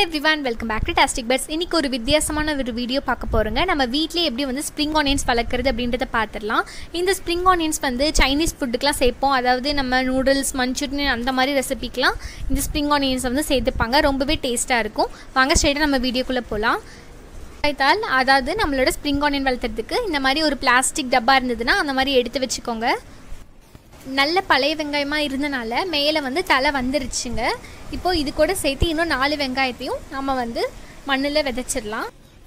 everyone welcome back to tastic buds இன்னைக்கு ஒரு வித்தியாசமான ஒரு வீடியோ பார்க்க போகிறோங்க நம்ம வீட்டிலே எப்படி வந்து ஸ்ப்ரிங் ஆனியன்ஸ் வளர்க்குறது அப்படின்றத பார்த்துடலாம் இந்த ஸ்ப்ரிங் ஆனியன்ஸ் வந்து சைனீஸ் ஃபுட்டுக்கெலாம் சேர்ப்போம் அதாவது நம்ம நூடுல்ஸ் மஞ்சூரியன் அந்த மாதிரி ரெசிபிக்கெலாம் இந்த ஸ்ப்ரிங் ஆனியன்ஸ் வந்து சேர்த்துப்பாங்க ரொம்பவே டேஸ்ட்டாக இருக்கும் வாங்க ஸ்ட்ரைட்டாக நம்ம வீடியோக்குள்ளே போகலாம் தால் அதாவது நம்மளோட ஸ்ப்ரிங் ஆனியன் வளர்த்துறதுக்கு இந்த மாதிரி ஒரு பிளாஸ்டிக் டப்பா இருந்ததுன்னா அந்த மாதிரி எடுத்து வச்சுக்கோங்க நல்ல பழைய வெங்காயமாக இருந்தனால மேலே வந்து தலை வந்துருச்சுங்க இப்போது இது கூட சேர்த்து இன்னும் நாலு வெங்காயத்தையும் நம்ம வந்து மண்ணில் விதைச்சிடலாம்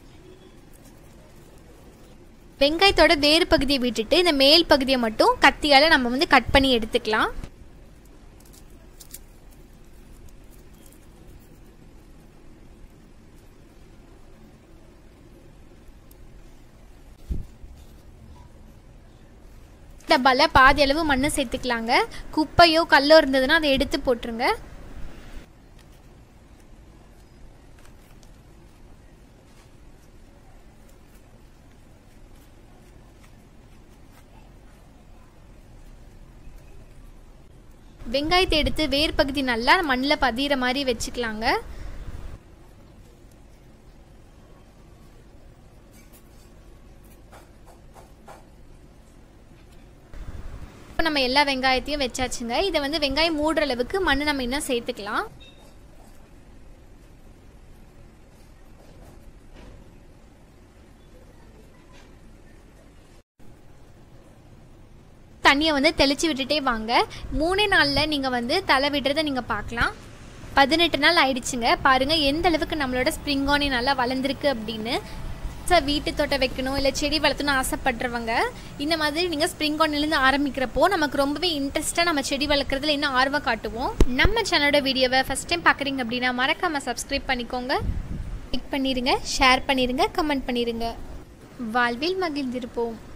வெங்காயத்தோட வேறு பகுதியை விட்டுட்டு இந்த மேல் பகுதியை மட்டும் கத்தியால் நம்ம வந்து கட் பண்ணி எடுத்துக்கலாம் டப்பாவில் பாதி அளவு மண்ணு சேர்த்துக்கலாங்க குப்பையோ கல்லோ இருந்ததுன்னா அதை எடுத்து போட்டுருங்க வெங்காயத்தை எடுத்து வேர் பகுதி நல்லா மண்ணில் பதிகிற மாதிரி வச்சுக்கலாங்க இப்போ நம்ம எல்லா வெங்காயத்தையும் வச்சாச்சுங்க இதை வந்து வெங்காயம் மூடுற அளவுக்கு மண் நம்ம இன்னும் சேர்த்துக்கலாம் தண்ணியை வந்து தெளித்து விட்டுட்டே வாங்க மூணே நாளில் நீங்கள் வந்து தலை விடுறதை நீங்கள் பார்க்கலாம் பதினெட்டு நாள் ஆயிடுச்சுங்க பாருங்கள் எந்த அளவுக்கு நம்மளோட ஸ்ப்ரிங் ஆனி நல்லா வளர்ந்துருக்கு அப்படின்னு சார் வீட்டு தோட்டம் வைக்கணும் இல்லை செடி வளர்த்தணும்னு ஆசைப்படுறவங்க இந்த மாதிரி நீங்கள் ஸ்ப்ரிங் ஆனிலேருந்து ஆரம்பிக்கிறப்போ நமக்கு ரொம்பவே இன்ட்ரெஸ்ட்டாக நம்ம செடி வளர்க்குறதுல இன்னும் ஆர்வம் காட்டுவோம் நம்ம சேனலோட வீடியோவை ஃபஸ்ட் டைம் பார்க்குறீங்க அப்படின்னா மறக்காமல் சப்ஸ்கிரைப் பண்ணிக்கோங்க லைக் பண்ணிடுங்க ஷேர் பண்ணிடுங்க கமெண்ட் பண்ணிடுங்க வாழ்வில் மகிழ்ந்திருப்போம்